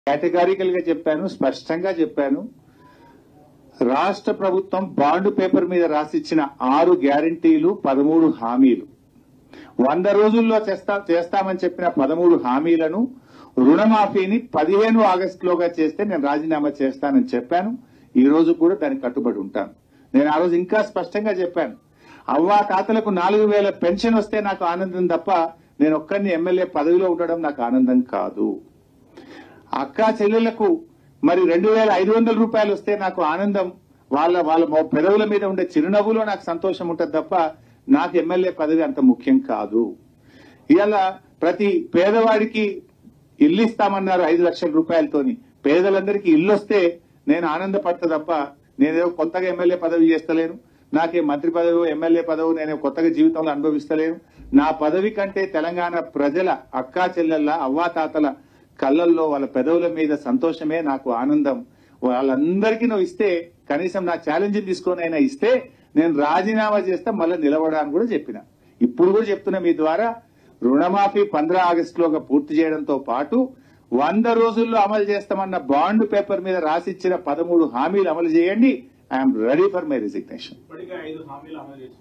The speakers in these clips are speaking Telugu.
కేటగారికల్ గా చెప్పాను స్పష్టంగా చెప్పాను రాష్ట్ర ప్రభుత్వం బాండ్ పేపర్ మీద రాసిచ్చిన ఆరు గ్యారంటీలు పదమూడు హామీలు వంద రోజుల్లో చేస్తా చేస్తామని చెప్పిన పదమూడు హామీలను రుణమాఫీని పదిహేను ఆగస్టులోగా చేస్తే నేను రాజీనామా చేస్తానని చెప్పాను ఈ రోజు కూడా దానికి కట్టుబడి ఉంటాను నేను ఆ రోజు ఇంకా స్పష్టంగా చెప్పాను అవ్వా తాతలకు నాలుగు వేల పెన్షన్ వస్తే నాకు ఆనందం తప్ప నేను ఒక్కరిని ఎమ్మెల్యే పదవిలో ఉండడం నాకు ఆనందం కాదు అక్క చెల్లెళ్లకు మరి రెండు వేల ఐదు వందల రూపాయలు వస్తే నాకు ఆనందం వాళ్ళ వాళ్ళ మొ- పెదవుల మీద ఉండే చిరునవ్వులో నాకు సంతోషం ఉంటుంది తప్ప నాకు ఎమ్మెల్యే పదవి అంత ముఖ్యం కాదు ఇవాళ ప్రతి పేదవాడికి ఇల్లు ఇస్తామన్నారు ఐదు లక్షల రూపాయలతోని పేదలందరికీ ఇల్లు వస్తే నేను ఆనందపడతా తప్ప నేనేదో కొత్తగా ఎమ్మెల్యే పదవి చేస్తలేను నాకే మంత్రి పదవి ఎమ్మెల్యే పదవి నేను కొత్తగా జీవితంలో అనుభవిస్తలేను నా పదవి కంటే తెలంగాణ ప్రజల అక్కా చెల్లెళ్ళ అవ్వాతాతల కళ్ళల్లో వాళ్ళ పెదవుల మీద సంతోషమే నాకు ఆనందం వాళ్ళందరికీ నువ్వు ఇస్తే కనీసం నా ఛాలెంజ్ తీసుకొని అయినా ఇస్తే నేను రాజీనామా చేస్తే మళ్ళీ నిలబడాలని కూడా చెప్పిన ఇప్పుడు కూడా చెప్తున్నా మీ ద్వారా రుణమాఫీ పంద్ర ఆగస్టులోగా పూర్తి చేయడంతో పాటు వంద రోజుల్లో అమలు చేస్తామన్న బాండ్ పేపర్ మీద రాసిచ్చిన పదమూడు హామీలు అమలు చేయండి I'm ready for my resignation ఇప్పటికే ఐదు హామీలు అమలు చేశాం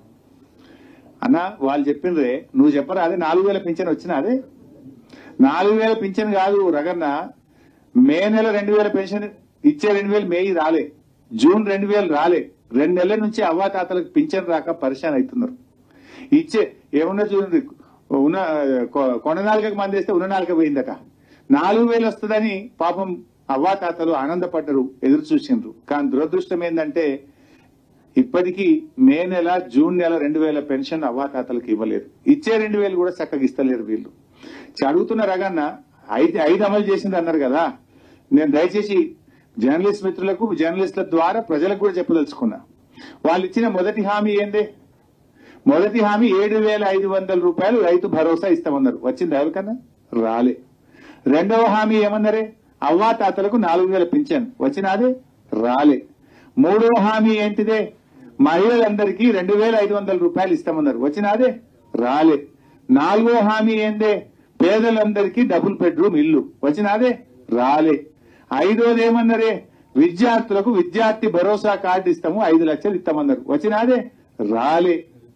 అన్న వాళ్ళు చెప్పిండ్రే నువ్వు చెప్పరా అదే నాలుగు వేల పింఛన్ వచ్చినా అదే నాలుగు వేల పింఛన్ కాదు రగన్న మే నెల రెండు వేల పెన్షన్ ఇచ్చే రెండు వేలు మే రాలే జూన్ రెండు వేలు రాలే రెండు నెలల నుంచి అవ్వాతాతలకు పింఛన్ రాక పరిశాన్ అవుతున్నారు ఇచ్చే ఏమన్నా చూడండి ఉన్న కొ- కొండ నాలుగకి మంది వేస్తే ఉన్న నాలుక పోయిందట నాలుగు వేలు వస్తుందని పాపం అవ్వాతాతలు ఆనందపడ్డరు ఎదురు చూసిండ్రు కానీ దురదృష్టం ఏంటంటే ఇప్పటికీ మే నెల జూన్ నెల రెండు వేల పెన్షన్ అవ్వాతాతలకు ఇవ్వలేదు ఇచ్చే రెండు వేలు కూడా చక్కగా ఇస్తలేరు వీళ్ళు చ- అడుగుతున్న రగన్న ఐదు ఐదు అమలు చేసింది అన్నారు కదా నేను దయచేసి జర్నలిస్ట్ మిత్రులకు జర్నలిస్టుల ద్వారా ప్రజలకు కూడా చెప్పదలుచుకున్నా వాళ్ళు ఇచ్చిన మొదటి హామీ ఏందే మొదటి హామీ ఏడు వేల ఐదు వందల రూపాయలు రైతు భరోసా ఇస్తామన్నారు వచ్చింది ఎవరికన్నా రాలే రెండవ హామీ ఏమన్నారే అవ్వా తాతలకు నాలుగు వేల పింఛన్ వచ్చినాదే రాలే మూడవ హామీ ఏంటిదే మహిళలందరికీ రెండు వేల ఐదు వందల రూపాయలు ఇస్తామన్నారు వచ్చినాదే రాలే నాలుగో హామీ ఏందే పేదలందరికీ డబుల్ బెడ్రూమ్ ఇల్లు వచ్చినాదే రాలే ఐదోది ఏమన్నారే విద్యార్థులకు విద్యార్థి భరోసా కార్డు ఇస్తాము ఐదు లక్షలు ఇస్తామన్నారు వచ్చినాదే రాలే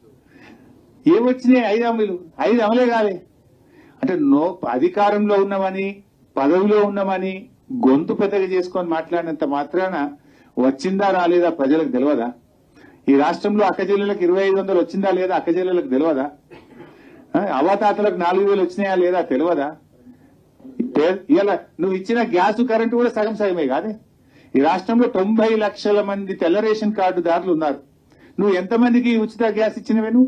ఏమొచ్చినాయి ఐదు అమలు ఐదు అమలే కాలే అంటే నో అధికారంలో ఉన్నామని పదవిలో ఉన్నామని గొంతు పెద్దగా చేసుకొని మాట్లాడినంత మాత్రాన వచ్చిందా రాలేదా ప్రజలకు తెలియదా ఈ రాష్ట్రంలో అక్క జిల్లాలకు ఇరవై ఐదు వందలు వచ్చిందా లేదా అక్క జిల్లాలకు తెలియదా ఆ, అవ్వాతాతలకు నాలుగు వేలు వచ్చినాయా లేదా తెలియదా ఇలా నువ్వు ఇచ్చిన గ్యాస్ కరెంటు కూడా సగం సగమే కాదే ఈ రాష్ట్రంలో తొంభై లక్షల మంది తెల్ల రేషన్ కార్డుదారులు ఉన్నారు నువ్వు ఎంతమందికి ఉచిత గ్యాస్ ఇచ్చినవే నువ్వు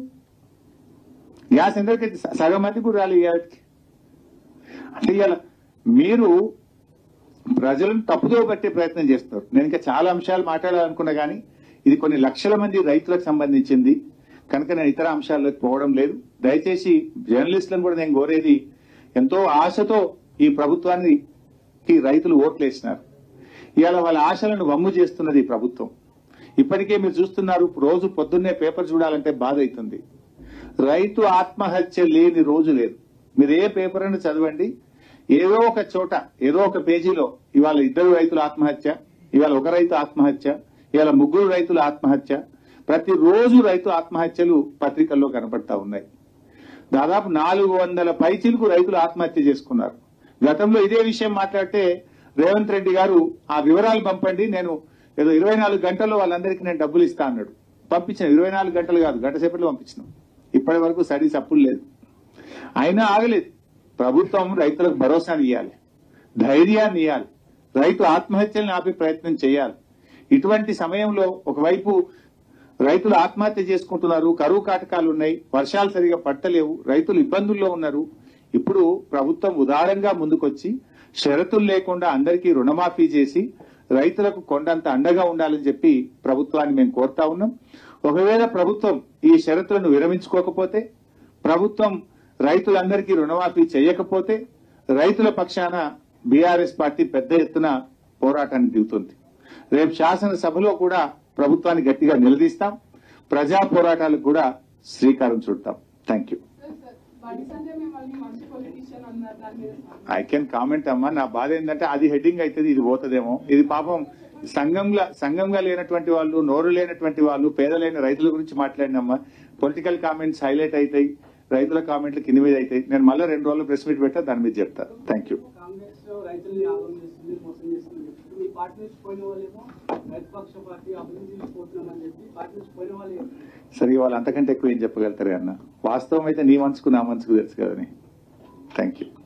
గ్యాస్ ఎందరికి సగం మంది కూడా రాలి ఇవాళకి అంటే ఇవాళ మీరు ప్రజలను తప్పుదో పట్టే ప్రయత్నం చేస్తున్నారు నేను ఇంకా చాలా అంశాలు మాట్లాడాలనుకున్నా కానీ ఇది కొన్ని లక్షల మంది రైతులకు సంబంధించింది కనుక నేను ఇతర అంశాల్లోకి పోవడం లేదు దయచేసి జర్నలిస్టులను కూడా నేను కోరేది ఎంతో ఆశతో ఈ ప్రభుత్వానికి రైతులు ఓట్లు వేసినారు ఇవాళ వాళ్ళ ఆశలను వమ్ము చేస్తున్నది ఈ ప్రభుత్వం ఇప్పటికే మీరు చూస్తున్నారు రోజు పొద్దున్నే పేపర్ చూడాలంటే బాధ అవుతుంది రైతు ఆత్మహత్య లేని రోజు లేదు మీరు ఏ పేపర్ అని చదవండి ఏదో ఒక చోట ఏదో ఒక పేజీలో ఇవాళ ఇద్దరు రైతుల ఆత్మహత్య ఇవాళ ఒక రైతు ఆత్మహత్య ఇవాళ ముగ్గురు రైతుల ఆత్మహత్య ప్రతిరోజు రైతు ఆత్మహత్యలు పత్రికల్లో కనపడతా ఉన్నాయి దాదాపు నాలుగు వందల పైచిలకు రైతులు ఆత్మహత్య చేసుకున్నారు గతంలో ఇదే విషయం మాట్లాడితే రేవంత్ రెడ్డి గారు ఆ వివరాలు పంపండి నేను ఏదో ఇరవై నాలుగు గంటల్లో వాళ్ళందరికీ నేను డబ్బులు ఇస్తా అన్నాడు పంపించిన ఇరవై నాలుగు గంటలు కాదు గంట సేపట్లో పంపించినాం ఇప్పటి వరకు స్టడీస్ అప్పులు లేదు అయినా ఆగలేదు ప్రభుత్వం రైతులకు భరోసాని ఇవ్వాలి ధైర్యాన్ని ఇవ్వాలి రైతు ఆత్మహత్యలను ఆపే ప్రయత్నం చేయాలి ఇటువంటి సమయంలో ఒకవైపు రైతులు ఆత్మహత్య చేసుకుంటున్నారు కరువు కాటకాలు ఉన్నాయి వర్షాలు సరిగా పట్టలేవు రైతులు ఇబ్బందుల్లో ఉన్నారు ఇప్పుడు ప్రభుత్వం ఉదారంగా ముందుకొచ్చి షరతులు లేకుండా అందరికీ రుణమాఫీ చేసి రైతులకు కొండంత అండగా ఉండాలని చెప్పి ప్రభుత్వాన్ని మేము కోరుతా ఉన్నాం ఒకవేళ ప్రభుత్వం ఈ షరతులను విరమించుకోకపోతే ప్రభుత్వం రైతులందరికీ రుణమాఫీ చేయకపోతే రైతుల పక్షాన బీఆర్ఎస్ పార్టీ పెద్ద ఎత్తున పోరాటాన్ని దిగుతుంది రేపు శాసనసభలో కూడా ప్రభుత్వాన్ని గట్టిగా నిలదీస్తాం ప్రజా పోరాటాలకు కూడా శ్రీకారం చుడతాం thank you sir, sir, Bandi Sanjay మిమ్మల్ని మంచి పొలిటీషియన్ అన్నారు దాని మీద ఐ కెన్ కామెంట్ అమ్మా నా బాధ ఏంటంటే అది హెడ్డింగ్ అవుతుంది ఇది పోతుందేమో ఇది పాపం సంఘంగా సంఘంగా లేనటువంటి వాళ్ళు నోరు లేనటువంటి వాళ్ళు పేదలైన రైతుల గురించి మాట్లాడినమ్మా పొలిటికల్ కామెంట్స్ హైలైట్ అవుతాయి రైతుల కామెంట్లు కింద మీద అవుతాయి నేను మళ్ళీ రెండు రోజులు ప్రెస్ మీట్ పెట్టా దాని మీద చెప్తా థ్యాంక్ యూ కాంగ్రెస్ రైతుల్ని ఆగం చేస్తుంది మోసం చేస్తుంది అని చెప్పి మీ పార్టీ నుంచి పోయిన వాళ్ళేమో రైతుపక్ష పార్టీ అభివృద్ధి పోతున్నామని చెప్పి పార్టీ నుంచి పోయిన వాళ్ళు సరిగా వాళ్ళు అంతకంటే ఎక్కువ ఏం చెప్పగలుగుతారు అన్న వాస్తవం అయితే నీ మనసుకు నా మనసుకు తెలుసు కదని థ్యాంక్ యూ